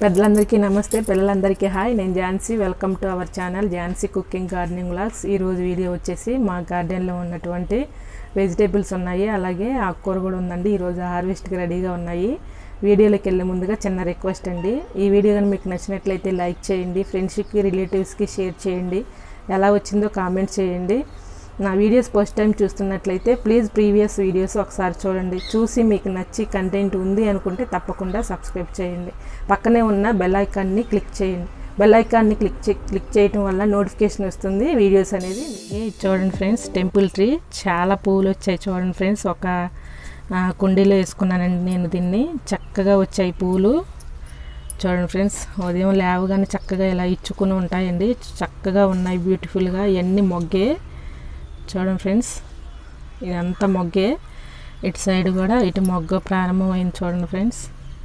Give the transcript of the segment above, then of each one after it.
పెద్దలందరికీ నమస్తే పిల్లలందరికీ హాయ్ నేను Jhansi welcome to our channel Jhansi cooking gardening vlogs ఈరోజు వీడియో వచ్చేసి మా గార్డెన్లో ఉన్నటువంటి వెజిటేబుల్స్ ఉన్నాయి అలాగే ఆకుకూర కూడా ఉందండి ఈరోజు హార్వెస్ట్కి రెడీగా ఉన్నాయి వీడియోలోకి వెళ్ళే ముందుగా చిన్న రిక్వెస్ట్ అండి ఈ వీడియో కానీ మీకు నచ్చినట్లయితే లైక్ చేయండి ఫ్రెండ్స్కి రిలేటివ్స్కి షేర్ చేయండి ఎలా వచ్చిందో కామెంట్ చేయండి నా వీడియోస్ ఫస్ట్ టైం చూస్తున్నట్లయితే ప్లీజ్ ప్రీవియస్ వీడియోస్ ఒకసారి చూడండి చూసి మీకు నచ్చి కంటెంట్ ఉంది అనుకుంటే తప్పకుండా సబ్స్క్రైబ్ చేయండి పక్కనే ఉన్న బెల్ ఐకాన్ని క్లిక్ చేయండి బెల్ ఐకాన్ని క్లిక్ చే క్లిక్ చేయడం వల్ల నోటిఫికేషన్ వస్తుంది వీడియోస్ అనేది ఈ చూడండి ఫ్రెండ్స్ టెంపుల్ ట్రీ చాలా పూలు వచ్చాయి చూడండి ఫ్రెండ్స్ ఒక ఆ, కుండీలో వేసుకున్నానండి నేను దీన్ని చక్కగా వచ్చాయి పూలు చూడండి ఫ్రెండ్స్ ఉదయం లేవగానే చక్కగా ఇలా ఇచ్చుకుని ఉంటాయండి చక్కగా ఉన్నాయి బ్యూటిఫుల్గా ఇవన్నీ మొగ్గే చూడండి ఫ్రెండ్స్ ఇదంతా మొగ్గే ఇటు సైడ్ కూడా ఇటు మొగ్గ ప్రారంభమైంది చూడండి ఫ్రెండ్స్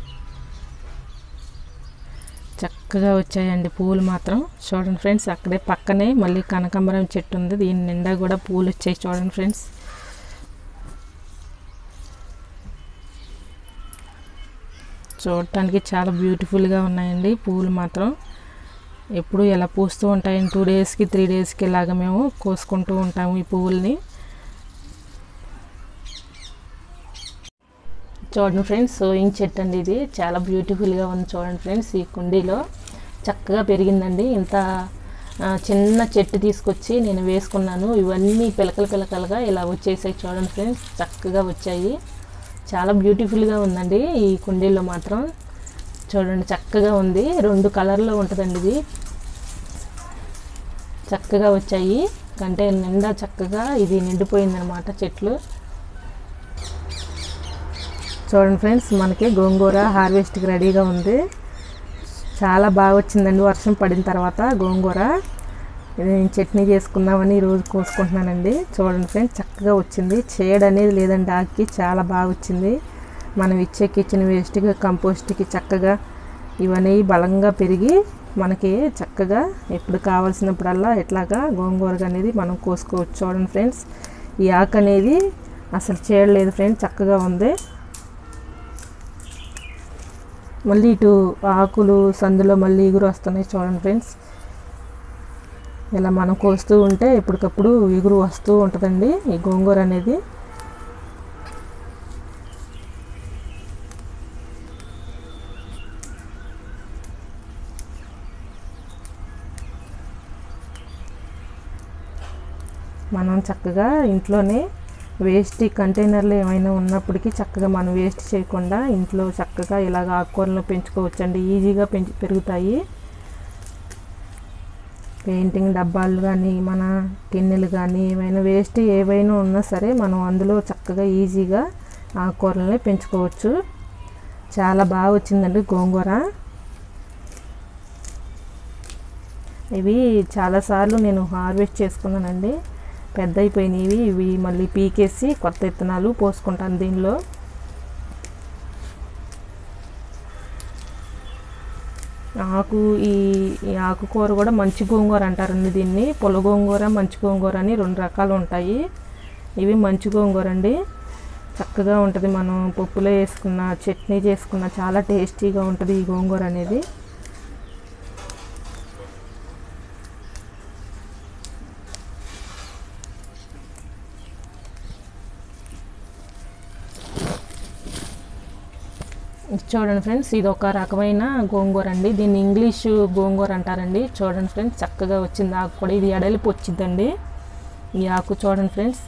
చక్కగా వచ్చాయండి పూలు మాత్రం చూడండి ఫ్రెండ్స్ అక్కడే పక్కనే మళ్ళీ కనకాంబరం చెట్టు ఉంది దీని నిండా కూడా పూలు వచ్చాయి చూడండి ఫ్రెండ్స్ చూడటానికి చాలా బ్యూటిఫుల్గా ఉన్నాయండి పూలు మాత్రం ఎప్పుడు ఇలా పూస్తూ ఉంటాయి టూ డేస్కి త్రీ డేస్కి ఇలాగ మేము కోసుకుంటూ ఉంటాము ఈ పువ్వుల్ని చూడండి ఫ్రెండ్స్ సోయింగ్ చెట్టు అండి ఇది చాలా బ్యూటిఫుల్గా ఉంది చూడండి ఫ్రెండ్స్ ఈ కుండీలో చక్కగా పెరిగిందండి ఇంత ఆ, చిన్న చెట్టు తీసుకొచ్చి నేను వేసుకున్నాను ఇవన్నీ పిలకలు పిలకలుగా ఇలా వచ్చేసాయి చూడండి ఫ్రెండ్స్ చక్కగా వచ్చాయి చాలా బ్యూటిఫుల్గా ఉందండి ఈ కుండీలో మాత్రం చూడండి చక్కగా ఉంది రెండు కలర్లో ఉంటుందండి ఇది చక్కగా వచ్చాయి కంటే నిండా చక్కగా ఇది నిండిపోయిందనమాట చెట్లు చూడండి ఫ్రెండ్స్ మనకి గోంగూర హార్వెస్ట్కి రెడీగా ఉంది చాలా బాగా వచ్చిందండి వర్షం పడిన తర్వాత గోంగూర ఇది నేను చట్నీ చేసుకుందామని ఈరోజు కోసుకుంటున్నానండి చూడండి ఫ్రెండ్స్ చక్కగా వచ్చింది చేడు అనేది లేదండి ఆకుకి చాలా బాగా వచ్చింది మనం ఇచ్చే కిచెన్ వేస్ట్కి కంపోస్ట్కి చక్కగా ఇవన్నీ బలంగా పెరిగి మనకి చక్కగా ఎప్పుడు కావాల్సినప్పుడల్లా ఇట్లాగా గోంగూర అనేది మనం కోసుకోవచ్చు చూడండి ఫ్రెండ్స్ ఈ ఆకు అనేది అసలు చేయలేదు ఫ్రెండ్స్ చక్కగా ఉంది మళ్ళీ ఇటు ఆకులు సందులో మళ్ళీ ఎగురు వస్తున్నాయి చూడండి ఫ్రెండ్స్ ఇలా మనం కోస్తూ ఉంటే ఎప్పటికప్పుడు ఎగురు వస్తూ ఉంటుందండి ఈ గోంగూర అనేది మనం చక్కగా ఇంట్లోనే వేస్ట్ కంటైనర్లు ఏమైనా ఉన్నప్పటికీ చక్కగా మనం వేస్ట్ చేయకుండా ఇంట్లో చక్కగా ఇలాగ ఆకుకూరలను పెంచుకోవచ్చండి ఈజీగా పెంచి పెరుగుతాయి పెయింటింగ్ డబ్బాలు కానీ మన టిన్నెలు కానీ ఏమైనా వేస్ట్ ఏవైనా ఉన్నా సరే మనం అందులో చక్కగా ఈజీగా ఆకుకూరలని పెంచుకోవచ్చు చాలా బాగా వచ్చిందండి గోంగూర ఇవి చాలాసార్లు నేను హార్వెస్ట్ చేసుకున్నానండి పెద్ద అయిపోయినవి ఇవి మళ్ళీ పీకేసి కొత్త విత్తనాలు పోసుకుంటాను దీనిలో ఆకు ఈ ఈ ఆకుకూర కూడా మంచి గోంగూర అంటారండి దీన్ని పొల గోంగూర మంచి గోంగూర అని రెండు రకాలు ఉంటాయి ఇవి మంచి గోంగూర అండి చక్కగా ఉంటుంది మనం పప్పులో వేసుకున్న చట్నీ చేసుకున్న చాలా టేస్టీగా ఉంటుంది ఈ గోంగూర అనేది చూడండి ఫ్రెండ్స్ ఇది ఒక రకమైన గోంగూర అండి దీన్ని ఇంగ్లీష్ గోంగూర అంటారండి చూడండి ఫ్రెండ్స్ చక్కగా వచ్చింది ఆకు కూడా ఇది ఎడలిపి వచ్చిందండి ఈ ఆకు చూడండి ఫ్రెండ్స్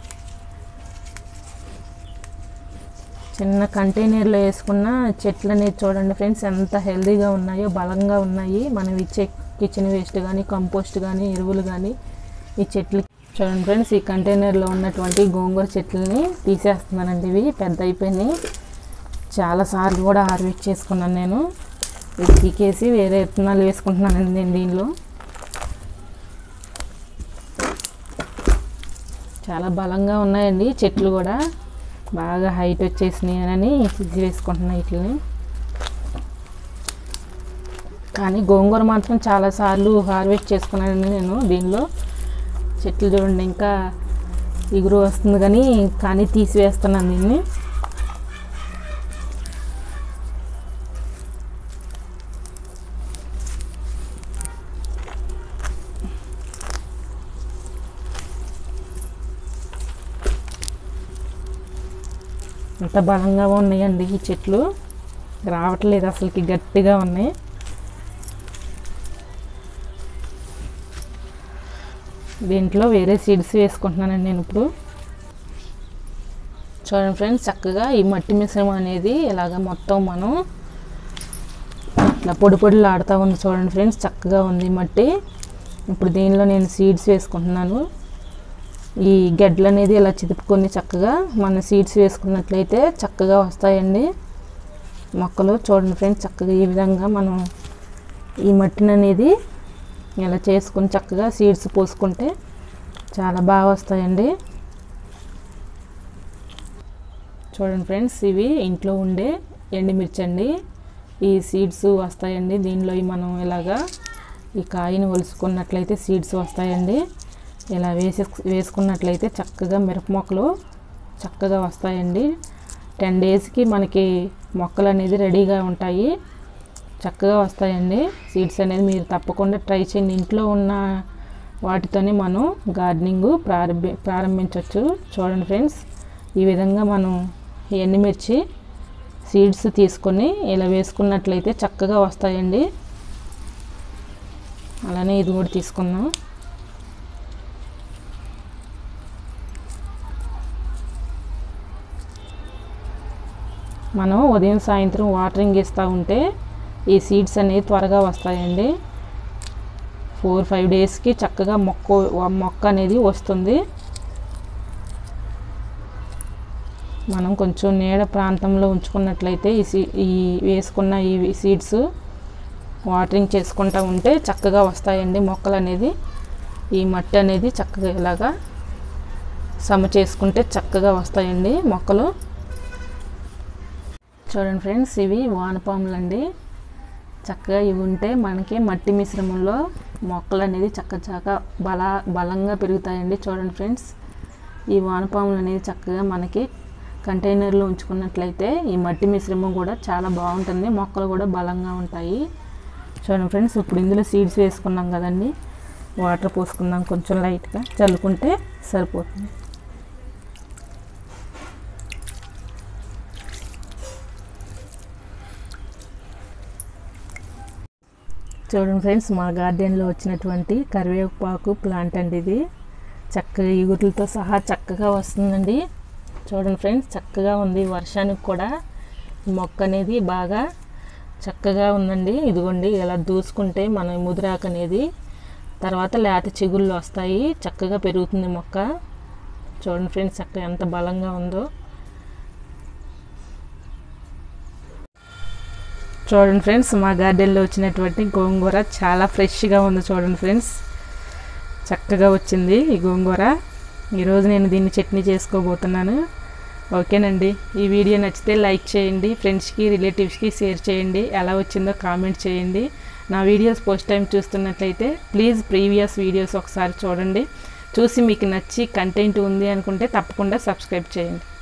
చిన్న కంటైనర్లో వేసుకున్న చెట్లు అనేది చూడండి ఫ్రెండ్స్ ఎంత హెల్తీగా ఉన్నాయో బలంగా ఉన్నాయి మనం ఇచ్చే కిచెన్ వేస్ట్ కానీ కంపోస్ట్ కానీ ఎరువులు కానీ ఈ చెట్లు చూడండి ఫ్రెండ్స్ ఈ కంటైనర్లో ఉన్నటువంటి గోంగూర చెట్లని తీసేస్తున్నానండి ఇవి పెద్ద అయిపోయినాయి చాలాసార్లు కూడా హార్వెస్ట్ చేసుకున్నాను నేను ఇది పీకేసి వేరే విత్తనాలు వేసుకుంటున్నానండి నేను దీనిలో చాలా బలంగా ఉన్నాయండి చెట్లు కూడా బాగా హైట్ వచ్చేసినాయి అని తీసి వేసుకుంటున్నాయి వీటిని కానీ గోంగూర మాత్రం చాలాసార్లు హార్వెస్ట్ చేసుకున్నానండి నేను దీనిలో చెట్లు చూడండి ఇంకా ఇగురు వస్తుంది కానీ కానీ తీసివేస్తున్నాను దీన్ని అంత బలంగా ఉన్నాయండి ఈ చెట్లు రావట్లేదు అసలుకి గట్టిగా ఉన్నాయి దీంట్లో వేరే సీడ్స్ వేసుకుంటున్నానండి నేను ఇప్పుడు చూడండి ఫ్రెండ్స్ చక్కగా ఈ మట్టి మిశ్రమం అనేది ఇలాగ మొత్తం మనం ఇట్లా పొడి పొడిలు ఆడుతూ ఉంది చూడండి ఫ్రెండ్స్ చక్కగా ఉంది ఈ మట్టి ఇప్పుడు దీనిలో నేను సీడ్స్ వేసుకుంటున్నాను ఈ గడ్డలు అనేది ఇలా చిదుపుకొని చక్కగా మన సీడ్స్ వేసుకున్నట్లయితే చక్కగా వస్తాయండి మొక్కలు చూడండి ఫ్రెండ్స్ చక్కగా ఈ విధంగా మనం ఈ మట్టిని అనేది ఇలా చేసుకొని చక్కగా సీడ్స్ పోసుకుంటే చాలా బాగా వస్తాయండి చూడండి ఫ్రెండ్స్ ఇవి ఇంట్లో ఉండే ఎండుమిర్చి అండి ఈ సీడ్స్ వస్తాయండి దీనిలో ఈ మనం ఇలాగా ఈ కాయని ఒలుసుకున్నట్లయితే సీడ్స్ వస్తాయండి ఇలా వేసి వేసుకున్నట్లయితే చక్కగా మిరప మొక్కలు చక్కగా వస్తాయండి టెన్ డేస్కి మనకి మొక్కలు అనేది రెడీగా ఉంటాయి చక్కగా వస్తాయండి సీడ్స్ అనేది మీరు తప్పకుండా ట్రై చేయండి ఇంట్లో ఉన్న వాటితోనే మనం గార్డెనింగ్ ప్రారంభి ప్రారంభించవచ్చు చూడండి ఫ్రెండ్స్ ఈ విధంగా మనం ఎండుమిర్చి సీడ్స్ తీసుకొని ఇలా వేసుకున్నట్లయితే చక్కగా వస్తాయండి అలానే ఇది కూడా తీసుకున్నాం మనం ఉదయం సాయంత్రం వాటరింగ్ ఇస్తూ ఉంటే ఈ సీడ్స్ అనేవి త్వరగా వస్తాయండి ఫోర్ ఫైవ్ డేస్కి చక్కగా మొక్క మొక్క అనేది వస్తుంది మనం కొంచెం నీడ ప్రాంతంలో ఉంచుకున్నట్లయితే ఈ సీ ఈ వేసుకున్న ఈ సీడ్స్ వాటరింగ్ చేసుకుంటూ ఉంటే చక్కగా వస్తాయండి మొక్కలు అనేది ఈ మట్టి అనేది చక్కగా ఇలాగా సమ చేసుకుంటే చక్కగా వస్తాయండి మొక్కలు చూడండి ఫ్రెండ్స్ ఇవి వానపాములు అండి చక్కగా ఇవి ఉంటే మనకి మట్టి మిశ్రమంలో మొక్కలు అనేది చక్క చక్క బల బలంగా పెరుగుతాయండి చూడండి ఫ్రెండ్స్ ఈ వానపాములు అనేది చక్కగా మనకి కంటైనర్లో ఉంచుకున్నట్లయితే ఈ మట్టి మిశ్రమం కూడా చాలా బాగుంటుంది మొక్కలు కూడా బలంగా ఉంటాయి చూడండి ఫ్రెండ్స్ ఇప్పుడు ఇందులో సీడ్స్ వేసుకున్నాం కదండి వాటర్ పోసుకుందాం కొంచెం లైట్గా చల్లుకుంటే సరిపోతుంది చూడండి ఫ్రెండ్స్ మా గార్డెన్లో వచ్చినటువంటి కరివేపాకు ప్లాంట్ అండి ఇది చక్కగా ఈగుట్లతో సహా చక్కగా వస్తుందండి చూడండి ఫ్రెండ్స్ చక్కగా ఉంది వర్షానికి కూడా ఈ మొక్క అనేది బాగా చక్కగా ఉందండి ఇదిగోండి ఇలా దూసుకుంటే మన ముదిరాకు అనేది తర్వాత లేత చిగుళ్ళు వస్తాయి చక్కగా పెరుగుతుంది మొక్క చూడండి ఫ్రెండ్స్ చక్కగా ఎంత బలంగా ఉందో చూడండి ఫ్రెండ్స్ మా గార్డెన్లో వచ్చినటువంటి గోంగూర చాలా ఫ్రెష్గా ఉంది చూడండి ఫ్రెండ్స్ చక్కగా వచ్చింది ఈ గోంగూర ఈరోజు నేను దీన్ని చట్నీ చేసుకోబోతున్నాను ఓకేనండి ఈ వీడియో నచ్చితే లైక్ చేయండి ఫ్రెండ్స్కి రిలేటివ్స్కి షేర్ చేయండి ఎలా వచ్చిందో కామెంట్ చేయండి నా వీడియోస్ పోస్ట్ టైం చూస్తున్నట్లయితే ప్లీజ్ ప్రీవియస్ వీడియోస్ ఒకసారి చూడండి చూసి మీకు నచ్చి కంటెంట్ ఉంది అనుకుంటే తప్పకుండా సబ్స్క్రైబ్ చేయండి